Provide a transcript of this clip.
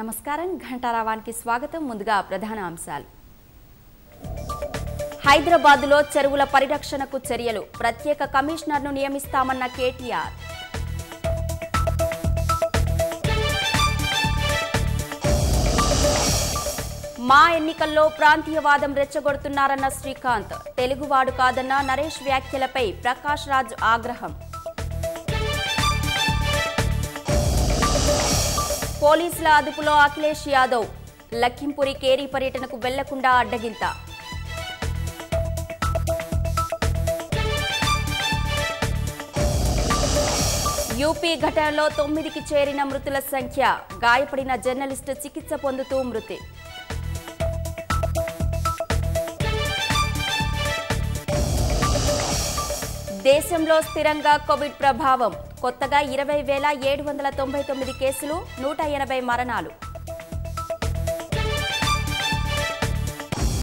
నమస్కారం ఘంటారావానికి స్వాగతం ముందుగా ప్రధాన అంశాలు హైదరాబాదులో చెరువుల పరిరక్షణకు చర్యలు ప్రత్యేక కమిషనర్ను నియమిస్తామన్న కేటీఆర్ మా ఎన్నికల్లో ప్రాంతీయవాదం రెచ్చగొడుతున్నారన్న శ్రీకాంత్ తెలుగువాడు కాదన్న నరేష్ వ్యాఖ్యలపై ప్రకాష్ రాజ్ ఆగ్రహం పోలీసుల అదుపులో అఖిలేష్ యాదవ్ లఖింపురి కేరీ పర్యటనకు వెళ్లకుండా అడ్డగింత యూపీ ఘటనలో తొమ్మిదికి చేరిన మృతుల సంఖ్య గాయపడిన జర్నలిస్టు చికిత్స పొందుతూ మృతి దేశంలో స్థిరంగా కోవిడ్ ప్రభావం కొత్తగా ఇరవై వేల ఏడు వందల తొంభై తొమ్మిది కేసులు నూట ఎనభై మరణాలు